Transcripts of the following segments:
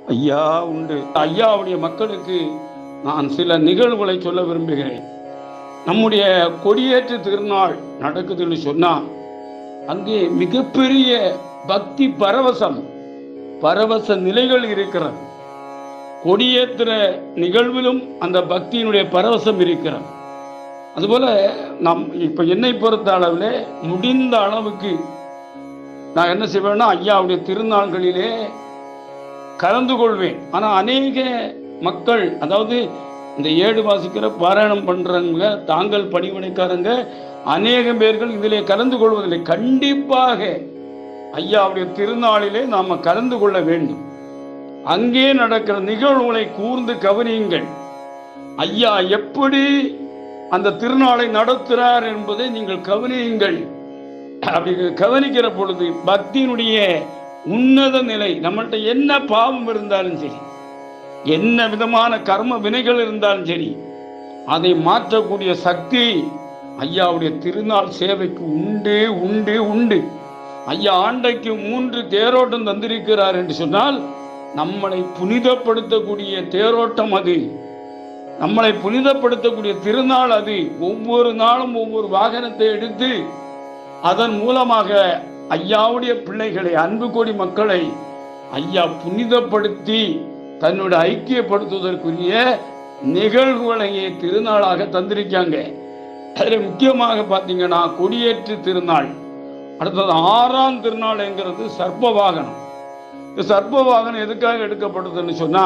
ஐயா உண்டு ஐயாவுடைய மக்களுக்கு நான் சில நிகழ்வுகளை சொல்ல விரும்புகிறேன் நம்முடைய கொடியேற்று திருநாள் நடக்குதுன்னு சொன்னா அங்கே மிகப்பெரிய பக்தி பரவசம் பரவச நிலைகள் இருக்கிறது கொடியேற்றுற நிகழ்விலும் அந்த பக்தியினுடைய பரவசம் இருக்கிறது அதுபோல நம் இப்ப என்னை பொறுத்த அளவில் முடிந்த அளவுக்கு நான் என்ன செய்வேன்னா ஐயாவுடைய திருநாள்களிலே கலந்து கொள்வேன் ஆனா அநேக மக்கள் அதாவது இந்த ஏடு வாசிக்கிற பாராயணம் பண்றவங்க தாங்கள் பணிவிடைக்காரங்க அநேக பேர்கள் இதிலே கலந்து கொள்வதில்லை கண்டிப்பாக ஐயாவுடைய திருநாளிலே நாம கலந்து கொள்ள வேண்டும் அங்கே நடக்கிற நிகழ்வுகளை கூர்ந்து கவனியுங்கள் ஐயா எப்படி அந்த திருநாளை நடத்துகிறார் என்பதை நீங்கள் கவனியுங்கள் அப்படி கவனிக்கிற பொழுது பக்தியினுடைய உன்னத நிலை நம்மள்ட்ட என்ன பாவம் இருந்தாலும் சரி என்ன விதமான கர்ம வினைகள் இருந்தாலும் சரி அதை மாற்றக்கூடிய சக்தி ஐயாவுடைய திருநாள் சேவைக்கு உண்டு உண்டு உண்டு ஐயா ஆண்டைக்கு மூன்று தேரோட்டம் தந்திருக்கிறார் என்று சொன்னால் நம்மளை புனிதப்படுத்தக்கூடிய தேரோட்டம் அது நம்மளை புனிதப்படுத்தக்கூடிய திருநாள் அது ஒவ்வொரு நாளும் ஒவ்வொரு வாகனத்தை எடுத்து அதன் மூலமாக ஐயாவுடைய பிள்ளைகளை அன்பு கோடி மக்களை ஐயா புனிதப்படுத்தி தன்னுடைய ஐக்கியப்படுத்துவதற்குரிய நிகழ்வுகளையே திருநாளாக தந்திருக்காங்க அதில் முக்கியமாக பார்த்தீங்கன்னா கொடியேற்று திருநாள் அடுத்தது ஆறாம் திருநாள்ங்கிறது சர்ப்ப வாகனம் இந்த சர்ப்ப வாகனம் எதுக்காக எடுக்கப்படுதுன்னு சொன்னா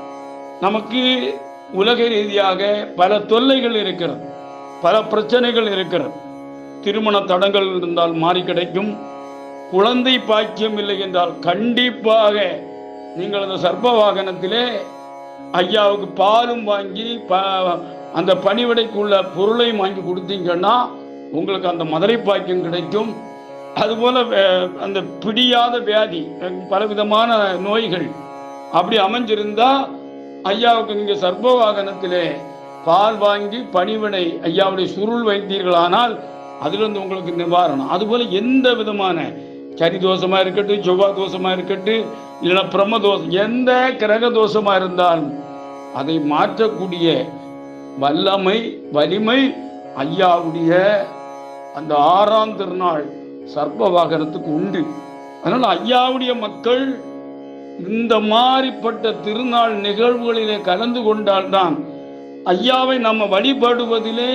நமக்கு உலக ரீதியாக பல தொல்லைகள் இருக்கிறது பல பிரச்சனைகள் இருக்கிறது திருமண தடங்கள் இருந்தால் மாறி கிடைக்கும் குழந்தை பாக்கியம் இல்லை என்றால் கண்டிப்பாக நீங்கள் அந்த சர்ப்ப வாகனத்திலே ஐயாவுக்கு பாலும் வாங்கி ப அந்த பணிவிடைக்குள்ள பொருளையும் வாங்கி கொடுத்தீங்கன்னா உங்களுக்கு அந்த மதுரை பாக்கியம் கிடைக்கும் அதுபோல வே- அந்த பிடியாத வியாதி அஹ் பலவிதமான நோய்கள் அப்படி அமைஞ்சிருந்தா ஐயாவுக்கு நீங்க சர்ப்ப வாகனத்திலே பால் வாங்கி பணிவிடை ஐயாவுடைய சுருள் வைத்தீர்களானால் அதிலிருந்து உங்களுக்கு நிவாரணம் அதுபோல எந்த விதமான சரி தோஷமா இருக்கட்டும் செவ்வாய் தோஷமா இருக்கட்டும் இல்லைன்னா பிரம்ம தோஷம் எந்த கிரக தோஷமா இருந்தாலும் அதை மாற்றக்கூடிய வல்லமை வலிமை ஐயாவுடைய அந்த ஆறாம் திருநாள் சர்ப்ப வாகனத்துக்கு உண்டு அதனால ஐயாவுடைய மக்கள் இந்த மாதிரிப்பட்ட திருநாள் நிகழ்வுகளிலே கலந்து கொண்டால்தான் ஐயாவை நம்ம வழிபடுவதிலே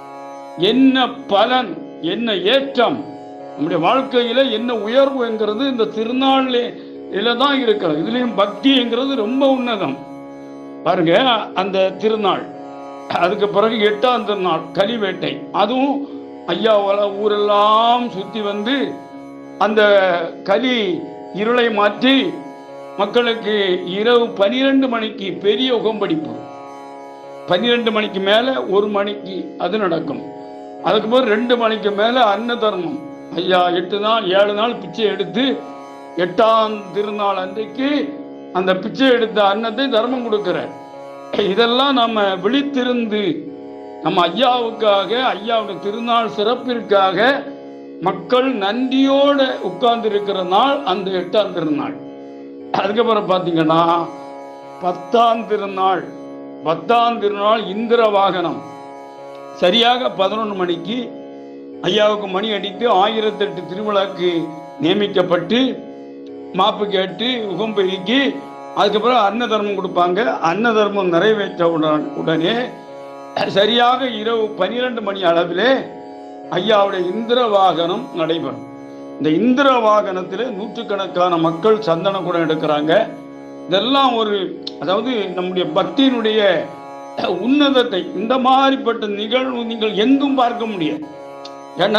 என்ன பலன் என்ன ஏற்றம் நம்முடைய வாழ்க்கையில என்ன உயர்வு என்கிறது இந்த திருநாளில தான் இருக்கிறது இதுலயும் பக்திங்கிறது ரொம்ப உன்னதம் பாருங்க அந்த திருநாள் அதுக்கு பிறகு எட்டாம் திருநாள் கலிவேட்டை அதுவும் ஐயா உல- ஊரெல்லாம் சுத்தி வந்து அந்த கலி இருளை மாற்றி மக்களுக்கு இரவு பனிரெண்டு மணிக்கு பெரிய உகம்படிப்பு பன்னிரெண்டு மணிக்கு மேலே ஒரு மணிக்கு அது நடக்கும் அதுக்கு பிறகு ரெண்டு மணிக்கு மேலே அன்ன தர்மம் ஐயா எட்டு நாள் ஏழு நாள் பிச்சை எடுத்து எட்டாம் திருநாள் அன்றைக்கு அந்த பிச்சை எடுத்த அன்னத்தை தர்மம் கொடுக்கிறார் இதெல்லாம் நம்ம விழித்திருந்து நம்ம ஐயாவுக்காக ஐயாவுடைய திருநாள் சிறப்பிற்காக மக்கள் நன்றியோட உட்கார்ந்து இருக்கிற நாள் அந்த எட்டாம் திருநாள் அதுக்கப்புறம் பார்த்தீங்கன்னா பத்தாம் திருநாள் பத்தாம் திருநாள் இந்திர வாகனம் சரியாக பதினொன்று மணிக்கு ஐயாவுக்கு மணி அடித்து ஆயிரத்தெட்டு திருவிழாக்கு நியமிக்கப்பட்டு மாப்பு கேட்டு உகம் பெருக்கி அதுக்கப்புறம் அன்ன தர்மம் கொடுப்பாங்க அன்ன தர்மம் நிறைவேற்ற உடன் உடனே சரியாக இரவு பனிரெண்டு மணி அளவிலே ஐயாவுடைய இந்திர வாகனம் நடைபெறும் இந்த இந்திர வாகனத்தில் நூற்றுக்கணக்கான மக்கள் சந்தன குடம் எடுக்கிறாங்க இதெல்லாம் ஒரு அதாவது நம்முடைய பக்தியினுடைய உன்னதத்தை இந்த மாதிரிப்பட்ட நிகழ்வு நீங்கள் எங்கும் பார்க்க முடியாது ஏன்னா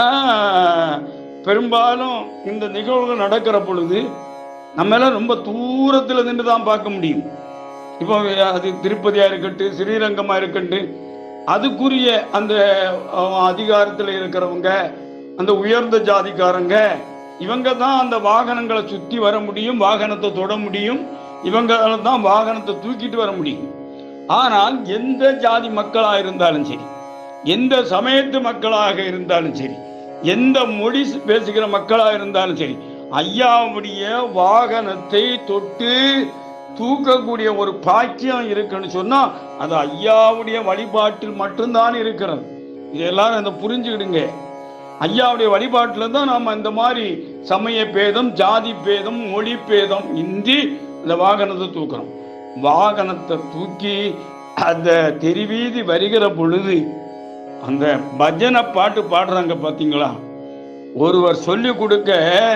பெரும்பாலும் இந்த நிகழ்வுகள் நடக்கிற பொழுது நம்ம எல்லாம் ரொம்ப தூரத்தில் நின்று தான் பார்க்க முடியும் இப்போ அது திருப்பதியாக இருக்கட்டும் ஸ்ரீரங்கமாக இருக்கட்டும் அதுக்குரிய அந்த அதிகாரத்தில் இருக்கிறவங்க அந்த உயர்ந்த ஜாதிக்காரங்க இவங்க தான் அந்த வாகனங்களை சுற்றி வர முடியும் வாகனத்தை தொட முடியும் இவங்களால தான் வாகனத்தை தூக்கிட்டு வர முடியும் ஆனால் எந்த ஜாதி மக்களாக இருந்தாலும் சரி எந்த சமயத்து மக்களாக இருந்தாலும் சரி எந்த மொழி பேசுகிற மக்களாக இருந்தாலும் சரி ஐயாவுடைய வாகனத்தை தொட்டு தூக்கக்கூடிய ஒரு பாக்கியம் இருக்குன்னு சொன்னா அது ஐயாவுடைய வழிபாட்டில் மட்டும்தான் இருக்கிறது இது எல்லாரும் இந்த புரிஞ்சுக்கிடுங்க ஐயாவுடைய வழிபாட்டில் தான் நாம் இந்த மாதிரி சமய பேதம் ஜாதி பேதம் மொழி பேதம் இன்றி இந்த வாகனத்தை தூக்குறோம் வாகனத்தை தூக்கி அந்த தெருவீதி வருகிற பொழுது அந்த பஜனை பாட்டு பாடுறாங்க பார்த்தீங்களா ஒருவர் சொல்லி கொடுக்க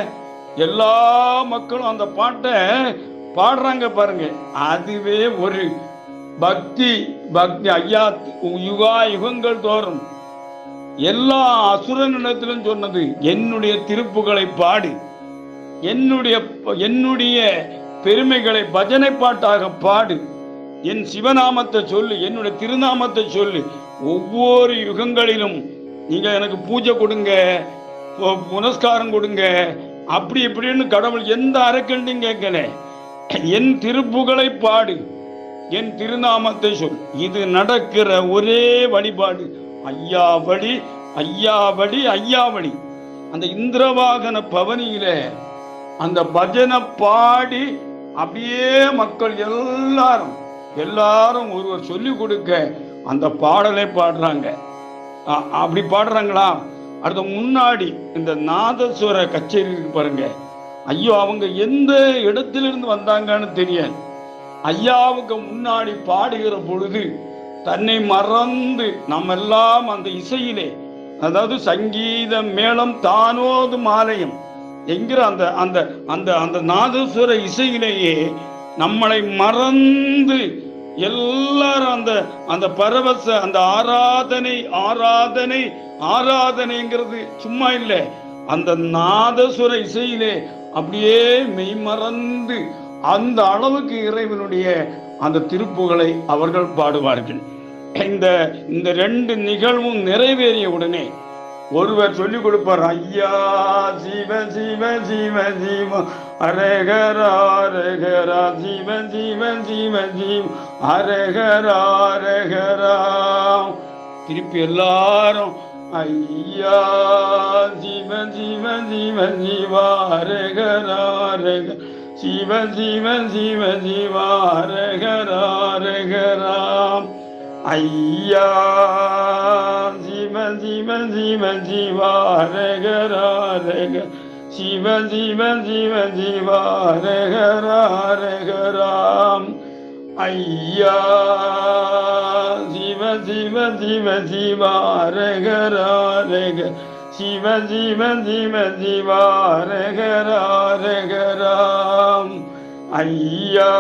எல்லா மக்களும் அந்த பாட்டை பாடுறாங்க பாருங்க அதுவே ஒரு பக்தி பக்தி ஐயா யுகா யுகங்கள் தோறும் எல்லா அசுரனிடத்திலும் சொன்னது என்னுடைய திருப்புகளை பாடு என்னுடைய என்னுடைய பெருமைகளை பஜனை பாட்டாக பாடு என் சிவநாமத்தை சொல்லு என்னுடைய திருநாமத்தை சொல்லு ஒவ்வொரு யுகங்களிலும் நீங்க எனக்கு பூஜை கொடுங்க பு- புனஸ்காரம் கொடுங்க அப்படி இப்படின்னு கடவுள் எந்த அரக்கண்டையும் கேட்கல என் திருப்புகளை பாடு என் திருநாமத்தை சொல் இது நடக்கிற ஒரே வழிபாடு ஐயாவடி ஐயாவடி ஐயாவடி அந்த இந்திரவாகன பவனியில அந்த பஜனை பாடி அப்படியே மக்கள் எல்லாரும் எல்லாரும் ஒருவர் சொல்லி கொடுக்க அந்த பாடலை பாடுறாங்க அ- அப்படி பாடுறாங்களா அடுத்த முன்னாடி இந்த நாதஸ்வர கச்சேரி இருக்கு பாருங்க ஐயோ அவங்க எந்த இடத்திலிருந்து வந்தாங்கன்னு தெரியாது ஐயாவுக்கு முன்னாடி பாடுகிற பொழுது தன்னை மறந்து நம்ம எல்லாம் அந்த இசையிலே அதாவது சங்கீத மேளம் தானோது மாலயம் என்கிற அந்த அந்த அந்த அந்த நாதஸ்வர இசையிலேயே நம்மளை மறந்து எல்லாரும் அந்த அந்த பரவச அந்த ஆராதனை ஆராதனை ஆராதனைங்கிறது சும்மா இல்லை அந்த நாதசுர இசையிலே அப்படியே மெய்மறந்து அந்த அளவுக்கு இறைவனுடைய அந்த திருப்புகளை அவர்கள் பாடுவார்கள் இந்த இந்த ரெண்டு நிகழ்வும் நிறைவேறிய உடனே ஒருவர் சொல்லிக் கொடுப்பார் ஐயா சிவ சிவ சிவ சிவ அரகரா அரகரா சிவ சிவ சிவ சிவ அரகரா அரகரா திருப்பி எல்லாரும் ஐயா சிவ சிவ சிவ சிவ அரகரா அரக சிவ சிவ சிவ சிவ அரகரா அரகரா ஐயா சிவ சிவ சிவ சிவ அரகரா அரக சிவ சிவ சிவ சிவ அரகரா அரகராம் ஐயா சிவ சிவ சிவ சிவ அரகரா அரக சிவ சிவ சிவ சிவ அரகரா அரகராம் ஐயா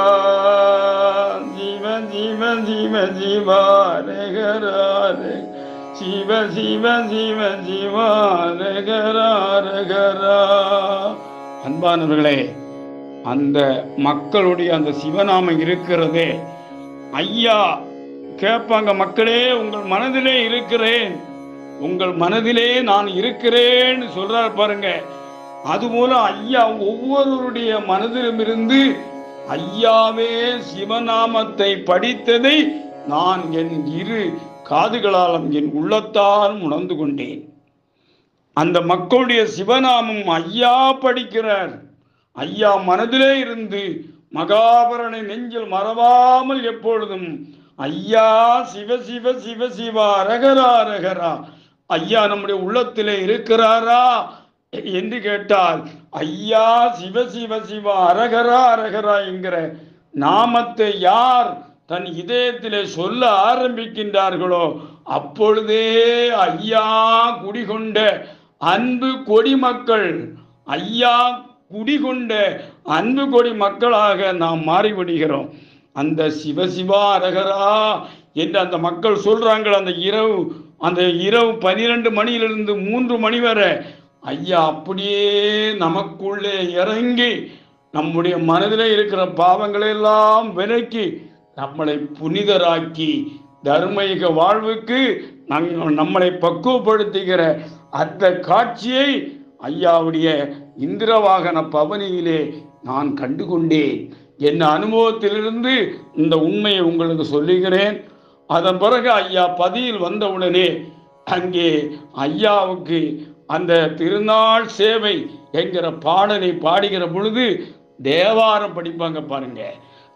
சிவ சிவ சிவ சிவ அரகரா அரக சிவ சிவ சிவ சிவ அரகரா அரகரா அன்பானவர்களே அந்த மக்களுடைய அந்த சிவநாமம் இருக்கிறதே ஐயா கேட்பாங்க மக்களே உங்கள் மனதிலே இருக்கிறேன் உங்கள் மனதிலே நான் இருக்கிறேன்னு சொல்றார் பாருங்க அதுபோல ஐயா ஒவ்வொருவருடைய மனதிலும் இருந்து ஐயாவே சிவநாமத்தை படித்ததை நான் என் இரு காதுகளாலும் என் உள்ளத்தாலும் உணர்ந்து கொண்டேன் அந்த மக்களுடைய சிவநாமம் ஐயா படிக்கிறார் ஐயா மனதிலே இருந்து மகாபரனை நெஞ்சில் மறவாமல் எப்பொழுதும் ஐயா சிவ சிவ சிவ சிவ அரகரா அரகரா ஐயா நம்முடைய உள்ளத்திலே இருக்கிறாரா என்று கேட்டால் ஐயா சிவ சிவ சிவ அரகரா அரகரா என்கிற நாமத்தை யார் தன் இதயத்திலே சொல்ல ஆரம்பிக்கின்றார்களோ அப்பொழுதே ஐயா குடிகொண்ட அன்பு கொடி மக்கள் ஐயா குடிகொண்ட அன்பு கொடி மக்களாக நாம் மாறிவிடுகிறோம் அந்த சிவசிவா அரகரா என்று அந்த மக்கள் சொல்றாங்கள் அந்த இரவு அந்த இரவு பனிரெண்டு மணியிலிருந்து மூன்று மணி வரை ஐயா அப்படியே நமக்குள்ளே இறங்கி நம்முடைய மனதிலே இருக்கிற பாவங்களை எல்லாம் விலக்கி நம்மளை புனிதராக்கி தர்மீக வாழ்வுக்கு நாங்கள் நம்மளை பக்குவப்படுத்துகிற அந்த காட்சியை ஐயாவுடைய இந்திரவாகன பவனியிலே நான் கண்டுகொண்டேன் என் அனுபவத்திலிருந்து இந்த உண்மையை உங்களுக்கு சொல்லுகிறேன் அதன் பிறகு ஐயா பதியில் வந்தவுடனே அங்கே ஐயாவுக்கு அந்த திருநாள் சேவை என்கிற பாடலை பாடுகிற பொழுது தேவாரம் படிப்பாங்க பாருங்க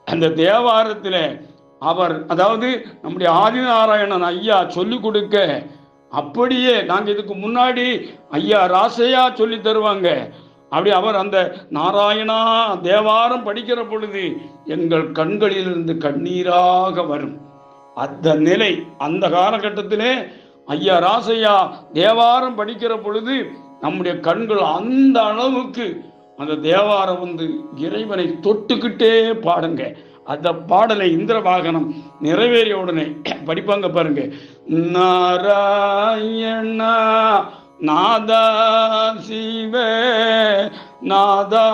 அந்த தேவாரத்தில் அவர் அதாவது நம்முடைய ஆதிநாராயணன் ஐயா சொல்லிக் கொடுக்க அப்படியே நாங்கள் இதுக்கு முன்னாடி ஐயா ராசையா சொல்லி தருவாங்க அப்படி அவர் அந்த நாராயணா தேவாரம் படிக்கிற பொழுது எங்கள் கண்களிலிருந்து கண்ணீராக வரும் அந்த நிலை அந்த காலகட்டத்திலே ஐயா ராசையா தேவாரம் படிக்கிற பொழுது நம்முடைய கண்கள் அந்த அளவுக்கு அந்த தேவாரம் வந்து இறைவனை தொட்டுக்கிட்டே பாடுங்க அந்த பாடலை இந்திர வாகனம் நிறைவேறிய உடனே படிப்பாங்க பாருங்க நாராயணா நாதா சிவ நாதா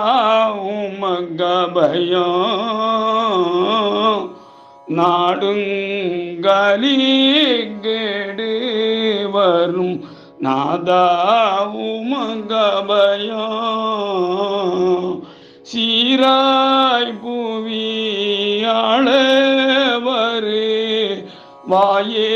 உமகபயம் நாடுங்கலி கெடு வரும் நாதா உமகபயம் சீராய் புவியாளவரு வாயே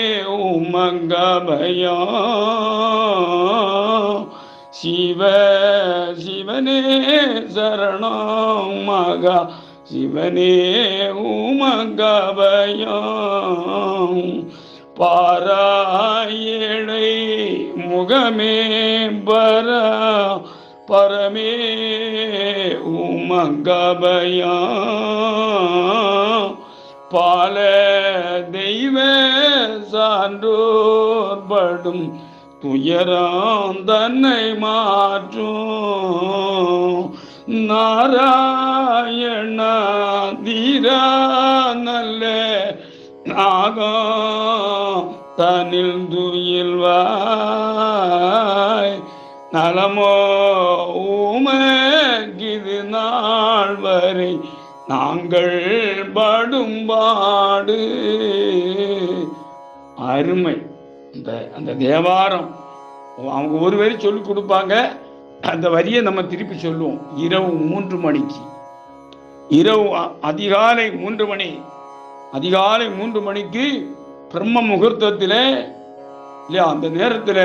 உமங்கபயம் சிவ சிவனே சரணம் மகா சிவனே உமங்கபயம் பாராயணை முகமே பரா பரமே உமங்கபயம் பால தெய்வ சான்றோர் படும் துயரம் தன்னை மாற்றும் நாராயண தீரா நல்ல நாகம் தனில் துயில்வாய் நலமோ உமக்கிது நாள் வரை நாங்கள் படும்பாடு அருமை அந்த அந்த தேவாரம் அவங்க ஒரு வரி சொல்லி கொடுப்பாங்க அந்த வரியை நம்ம திருப்பி சொல்லுவோம் இரவு மூன்று மணிக்கு இரவு அ- அதிகாலை மூன்று மணி அதிகாலை மூன்று மணிக்கு பிரம்ம முகூர்த்தத்தில் இல்லையா அந்த நேரத்தில்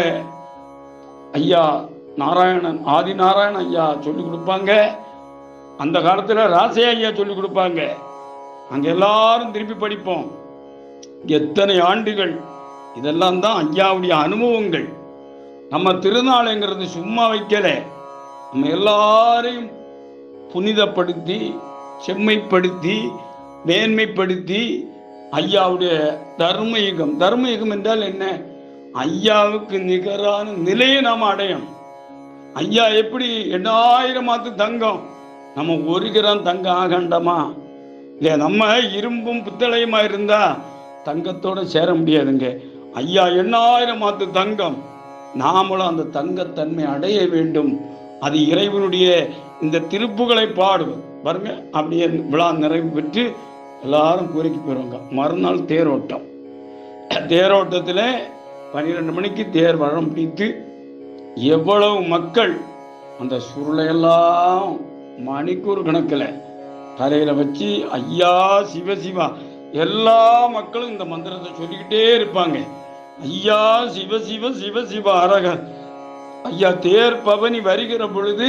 ஐயா நாராயணன் ஆதி நாராயணன் ஐயா சொல்லி கொடுப்பாங்க அந்த காலத்தில் ராசையா ஐயா சொல்லி கொடுப்பாங்க அங்கே எல்லாரும் திருப்பி படிப்போம் எத்தனை ஆண்டுகள் இதெல்லாம் தான் ஐயாவுடைய அனுபவங்கள் நம்ம திருநாளுங்கிறது சும்மா வைக்கல நம்ம எல்லாரையும் புனிதப்படுத்தி செம்மைப்படுத்தி மேன்மைப்படுத்தி ஐயாவுடைய தர்மயுகம் தர்மயுகம் என்றால் என்ன ஐயாவுக்கு நிகரான நிலையை நாம் அடையணும் ஐயா எப்படி எண்ணாயிரம் மாத்து தங்கம் நம்ம ஒரு கிராம் தங்கம் ஆகண்டமா இல்லையா நம்ம இரும்பும் பித்தளையுமா இருந்தா தங்கத்தோட சேர முடியாதுங்க ஐயா எண்ணாயிரம் மாத்து தங்கம் நாமளும் அந்த தங்கத்தன்மை அடைய வேண்டும் அது இறைவனுடைய இந்த திருப்புகளை பாடுவது பாருங்க அப்படியே விழா நிறைவு பெற்று எல்லாரும் கூரைக்கு போயிடுவாங்க மறுநாள் தேரோட்டம் தேரோட்டத்தில் பன்னிரெண்டு மணிக்கு தேர் வழம் பிடித்து எவ்வளவு மக்கள் அந்த சுருளையெல்லாம் மணிக்கூர் கணக்கில் தலையில் வச்சு ஐயா சிவசிவா எல்லா மக்களும் இந்த மந்திரத்தை சொல்லிக்கிட்டே இருப்பாங்க ஐயா சிவ சிவ சிவ சிவ அரக ஐயா தேர் பவனி வருகிற பொழுது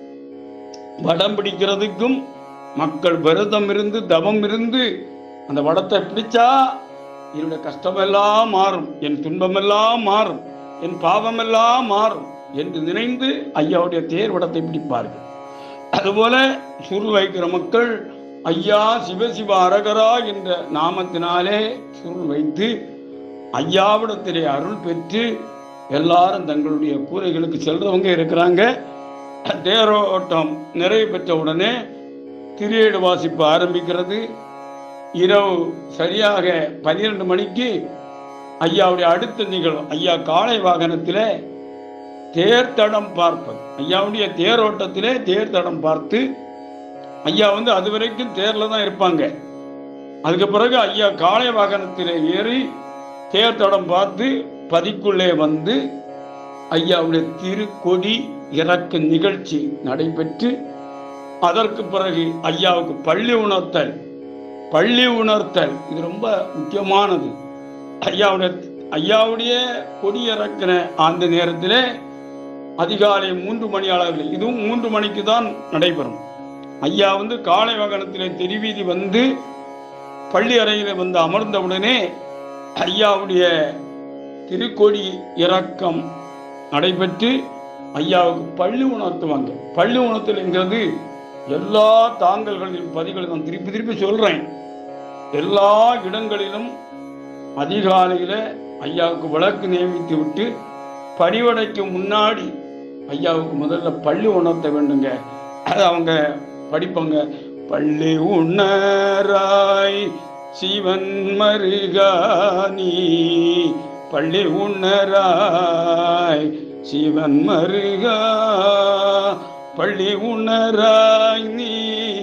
வடம் பிடிக்கிறதுக்கும் மக்கள் விரதம் இருந்து தவம் இருந்து அந்த வடத்தை பிடிச்சா என்னுடைய கஷ்டமெல்லாம் மாறும் என் துன்பமெல்லாம் மாறும் என் பாவமெல்லாம் மாறும் என்று நினைந்து ஐயாவுடைய தேர் வடத்தை பிடிப்பார்கள் அதுபோல சுருள் வைக்கிற மக்கள் ஐயா சிவசிவ அரகரா என்ற நாமத்தினாலே சுருள் வைத்து ஐயாவிடத்திலே அருள் பெற்று எல்லாரும் தங்களுடைய கூரைகளுக்கு செல்றவங்க இருக்கிறாங்க தேரோட்டம் நிறைவு பெற்ற உடனே திரியேடு வாசிப்பு ஆரம்பிக்கிறது இரவு சரியாக பன்னிரண்டு மணிக்கு ஐயாவுடைய அடுத்த நிகழ்வு ஐயா காளை வாகனத்தில் தேர்தடம் பார்ப்பது ஐயாவுடைய தேரோட்டத்திலே தேர்தடம் பார்த்து ஐயா வந்து அது வரைக்கும் தேர்ல தான் இருப்பாங்க அதுக்கு பிறகு ஐயா காளை வாகனத்தில் ஏறி தேர்தடம் பார்த்து பதிக்குள்ளே வந்து ஐயாவுடைய திருக்கொடி இறக்கு நிகழ்ச்சி நடைபெற்று அதற்கு பிறகு ஐயாவுக்கு பள்ளி உணர்த்தல் பள்ளி உணர்த்தல் இது ரொம்ப முக்கியமானது ஐயாவுடைய ஐயாவுடைய கொடி இறக்கின அந்த நேரத்தில் அதிகாலை மூன்று மணி அளவில் இதுவும் மூன்று மணிக்கு தான் நடைபெறும் ஐயா வந்து காலை வாகனத்திலே தெருவீதி வந்து பள்ளி அறையில் வந்து அமர்ந்தவுடனே ஐயாவுடைய திருக்கொடி இறக்கம் நடைபெற்று ஐயாவுக்கு பள்ளி உணர்த்துவாங்க பள்ளி உணர்த்தலுங்கிறது எல்லா தாங்கல்களிலும் பதிகளிலும் நான் திருப்பி திருப்பி சொல்றேன் எல்லா இடங்களிலும் அதிகாலையில ஐயாவுக்கு விளக்கு நியமித்து விட்டு பணிவடைக்கு முன்னாடி ஐயாவுக்கு முதல்ல பள்ளி உணர்த்த வேண்டுங்க அது அவங்க படிப்பாங்க பள்ளி உணராய் சிவன் மருகானி பள்ளி உணராய் சிவன் மருகா பள்ளி உணராய் நீ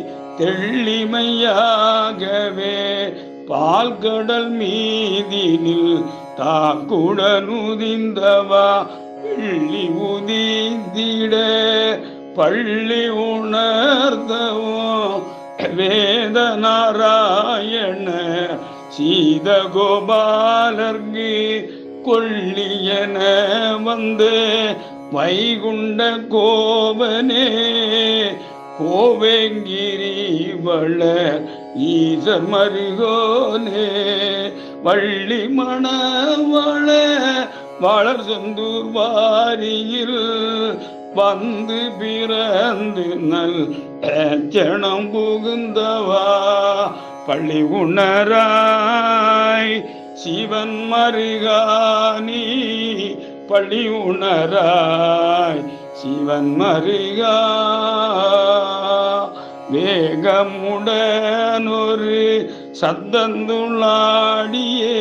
தெள்ளிமையாகவே பால்கடல் மீதினில் தாக்குடனுதிந்தவா வெள்ளி உதிந்திட பள்ளி உணர்ந்தவும் வேத நாராயண சீதகோபாலர்க்கு கொள்ளியன வந்து வைகுண்ட கோவனே கோவேங்கிரிவள ஈசர் மருகோனே வள்ளி மணவள வளர் சொந்தூர் வாரியில் வந்து பிறந்து நல் ஜனம் புகுந்தவா பள்ளி உணராய் சிவன் மருகானி பள்ளி உணராய் சிவன் மருகா வேகமுடனொரு சத்தந்துள்ளாடியே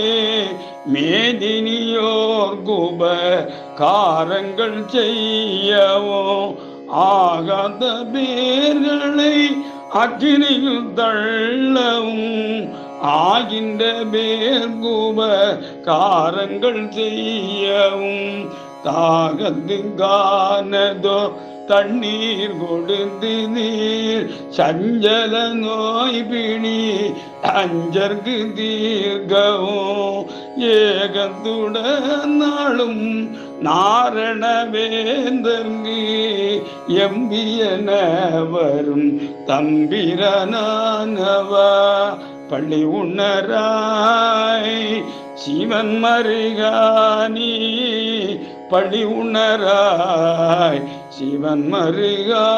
மேதினியோர் குப காரங்கள் செய்யவும் ஆகாத பேர்களை அக்கினியில் தள்ளவும் ஆகின்ற பேர் குப காரங்கள் செய்யவும் தாகத்து கானதோ தண்ணீர் கொடுத்து நீர் சஞ்சல நோய் பிணி அஞ்சற்கு தீர்க்கவும் ஏகத்துடன் நாளும் நாரண வேந்தர்க்கு எம்பியன வரும் தம்பிரனானவா பள்ளி உணராய் சிவன் மருகானி பள்ளி உணராய் சிவன் மருகா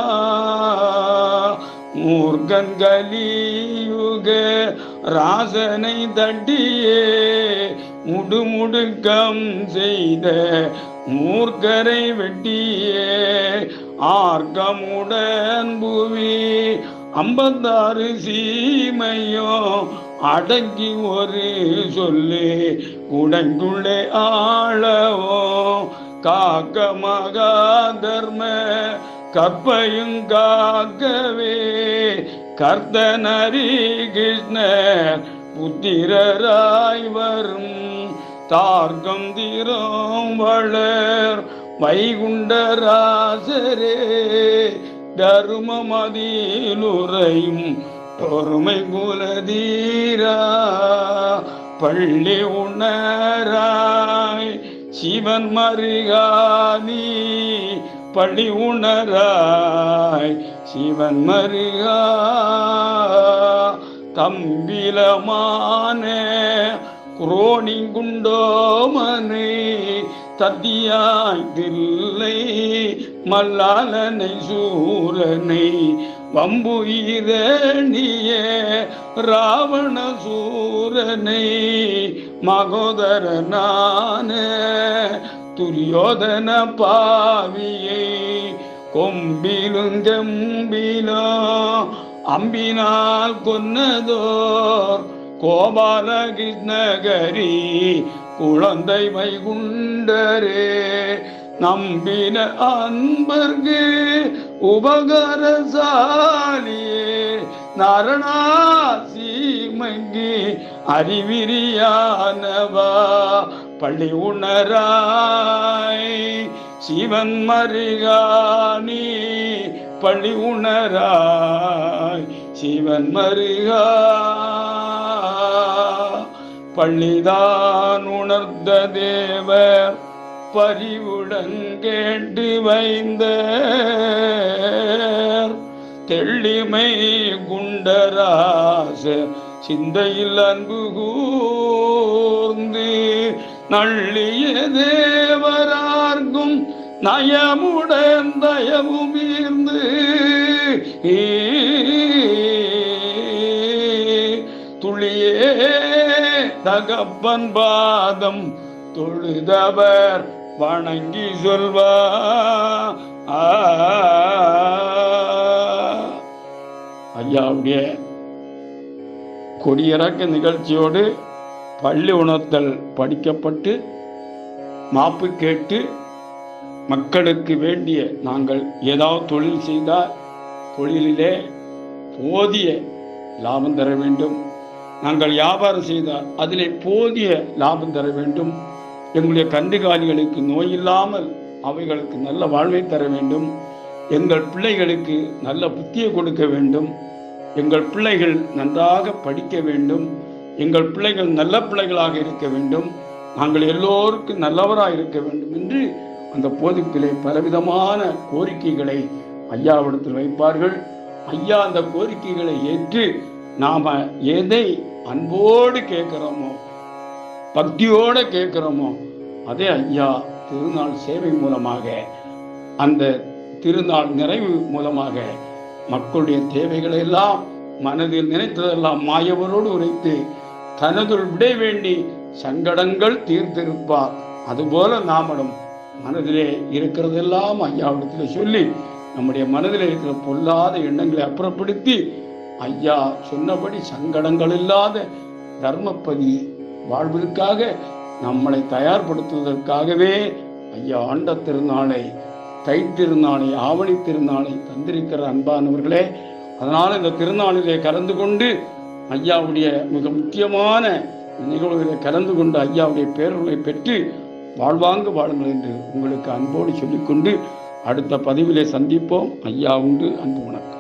மூர்க்கன் கலியுக ராசனை தட்டியே முடுமுடுக்கம் செய்த மூர்க்கரை வெட்டியே ஆர்க்கமுடன் புவி ஐம்பத்தாறு சீமையோ அடங்கி ஒரு சொல்லு குடங்குள்ளே ஆளவோ காக்க மகா தர்ம கற்பையும் காக்கவே கர்த்தனரி கிருஷ்ண புத்திரராய் வரும் தார்க்கம் தீரம் வளர் வைகுண்டராசரே தருமமதிலுரையும் பொறுமை குலதீரா பள்ளி உணராய் சிவன் மருகானி பள்ளி உணராய் சிவன் மருகா தம்பிலமான குரோணிங்குண்டோமனை தத்தியாய் தில்லை மல்லாலனை சூரனை வம்புயிரணிய ராவண சூரனை மகோதரனான துரியோதன பாவியை கொம்பிலும் ஜம்பிலும் அம்பினால் கொன்னதோர் கோபாலகிருஷ்ணகரி குழந்தை வைகுண்டரே நம்பின அன்பர்க்கு உபகரசாலியே நரணாசீமங்கி அறிவிரியானவா பள்ளி உணராய் சிவன் மருகானி பள்ளி உணராய் சிவன் மருகா பள்ளிதான் உணர்ந்த தேவர் பரிவுடன் கேட்டு வைந்த தெள்ளிமை குண்டராச சிந்தையில் அன்பு கூர்ந்து நள்ளிய தேவரார்க்கும் நயமுடன் தயவும் ஈர்ந்து துளியே தகப்பன் பாதம் தொழுதவர் வணங்கி சொல்வா ஐயாவுடைய கொடியிறக்க நிகழ்ச்சியோடு பள்ளி உணர்த்தல் படிக்கப்பட்டு மாப்பு கேட்டு மக்களுக்கு வேண்டிய நாங்கள் ஏதாவது தொழில் செய்தால் தொழிலிலே போதிய லாபம் தர வேண்டும் நாங்கள் வியாபாரம் செய்தால் அதிலே போதிய லாபம் தர வேண்டும் எங்களுடைய கண்டுகாலிகளுக்கு நோய் இல்லாமல் அவைகளுக்கு நல்ல வாழ்வை தர வேண்டும் எங்கள் பிள்ளைகளுக்கு நல்ல புத்தியை கொடுக்க வேண்டும் எங்கள் பிள்ளைகள் நன்றாக படிக்க வேண்டும் எங்கள் பிள்ளைகள் நல்ல பிள்ளைகளாக இருக்க வேண்டும் நாங்கள் எல்லோருக்கும் நல்லவராக இருக்க வேண்டும் என்று அந்த போதிப்பிலே பலவிதமான கோரிக்கைகளை ஐயாவிடத்தில் வைப்பார்கள் ஐயா அந்த கோரிக்கைகளை ஏற்று நாம எதை அன்போடு கேட்கிறோமோ பக்தியோடு கேட்கிறோமோ அதே ஐயா திருநாள் சேவை மூலமாக அந்த திருநாள் நிறைவு மூலமாக மக்களுடைய தேவைகளை எல்லாம் மனதில் நினைத்ததெல்லாம் மாயவரோடு உரைத்து தனதுள் விடை வேண்டி சங்கடங்கள் தீர்த்திருப்பார் அதுபோல நாமளும் மனதிலே இருக்கிறதெல்லாம் ஐயாவிடத்தில் சொல்லி நம்முடைய மனதில் இருக்கிற பொல்லாத எண்ணங்களை அப்புறப்படுத்தி ஐயா சொன்னபடி சங்கடங்கள் இல்லாத தர்மப்பதி வாழ்வதற்காக நம்மளை தயார்படுத்துவதற்காகவே ஐயா ஆண்ட திருநாளை தை திருநாளை ஆவணி திருநாளை தந்திருக்கிற அன்பானவர்களே அதனால் இந்த திருநாளிலே கலந்து கொண்டு ஐயாவுடைய மிக முக்கியமான நிகழ்வுகளை கலந்து கொண்டு ஐயாவுடைய பேரர்களை பெற்று வாழ்வாங்கு வாழுங்கள் என்று உங்களுக்கு அன்போடு சொல்லிக்கொண்டு அடுத்த பதிவிலே சந்திப்போம் ஐயா உண்டு அன்பு வணக்கம்